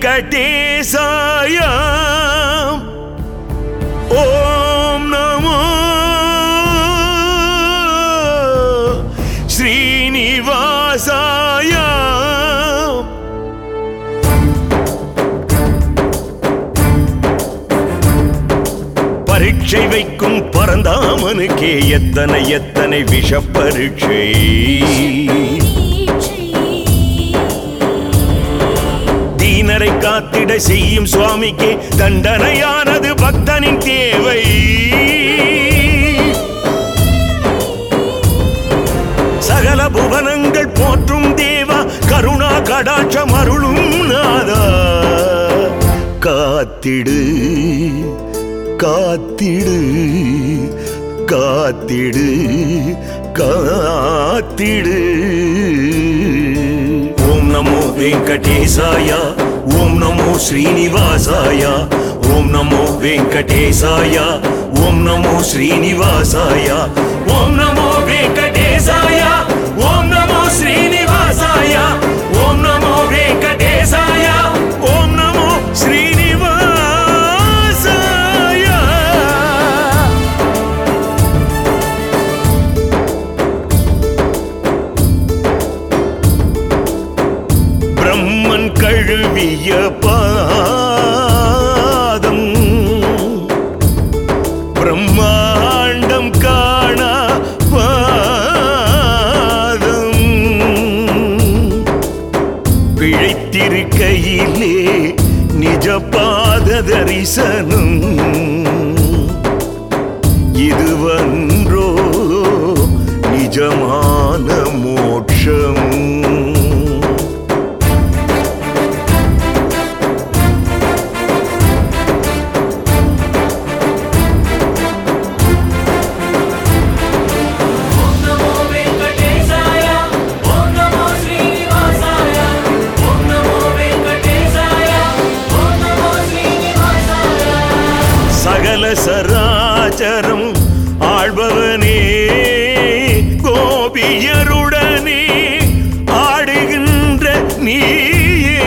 வெங்கடேசாய ஓம் நமோ ஸ்ரீனிவாசாய பரீட்சை வைக்கும் பரந்தாமனுக்கே எத்தனை எத்தனை விஷ பரீட்சை தீனரை காத்திட செய்யும் சுவாமிக்கே தண்டனையானது பக்தனின் தேவை சகல புவனங்கள் போற்றும் தேவா கருணா கடாட்சம் அருளும் நாதா காத்திடு காத்திடு காத்திடு காத்திடு ஓம் நமோ வெங்கடேசாய ஓம் நமோ ஸ்ரீனிவாசாய ஓம் நமோ வெங்கடேசாய ஓம் நமோ ஸ்ரீனிவாசாய ஓம் நமோ வெங்கடேசாய ஓம் நமோ ஸ்ரீனிவாசாய ஓம் நமோ வெங்கடேசாய ஓம் நமோ ஸ்ரீனிவாசாய பிரம்மன் கழுவிய பாதம் பிரம்மாண்டம் காண பாதம் பிழைத்திருக்கையிலே நிஜ பாத தரிசனம் இதுவன்றோ நிஜமான மோட்சம் ఓం నమో వెంకటేశాయ ఓం నమో శ్రీనివాసాయ ఓం నమో వెంకటేశాయ ఓం నమో శ్రీనివాసాయ சகல சராச்சரம் ஆழ்பவனே கோபியருடனே ஆடுகின்ற நீயே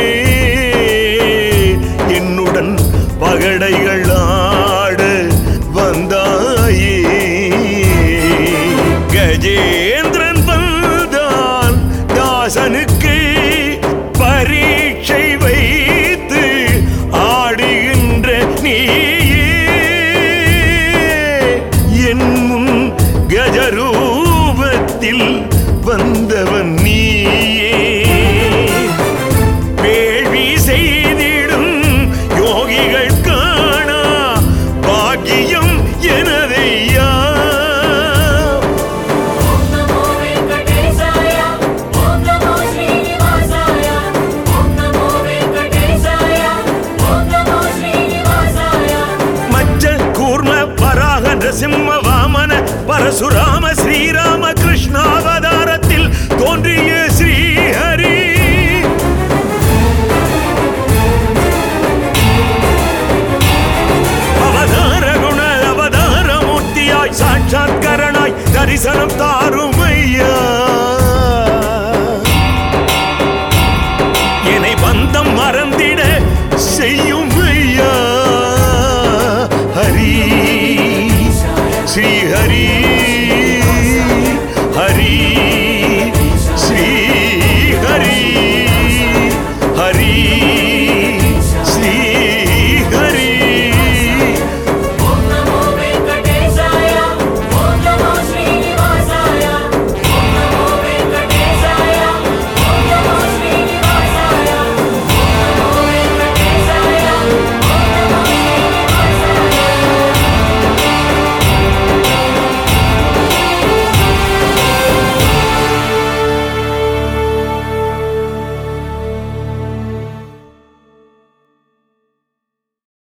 என்னுடன் பகடைகள் ஆட வந்தாயே கஜேந்திரன் வந்தான் தாசனுக்கு பரீட்சை வைத்து ஆடுகின்ற நீயே என் முன் கஜரூபத்தில் வந்தவன் நீயே வேள்வி செய்திடும் யோகிகள் காணா பாக்கியம் எனதையா ఓం నమో వెంకటేశాయ ఓం నమో శ్రీనివాసాయ ఓం నమో వెంకటేశాయ ఓం నమో శ్రీనివాసాయ மச்ச கூர்ம பராக நரசிம்ம வாமன பரசுராம ஸ்ரீராம கிருஷ்ணாவதாரத்தில் தோன்றிய ஸ்ரீஹரி அவதார குண அவதார மூர்த்தியாய் சாட்சாத்கரனாய் தரிசனம் தார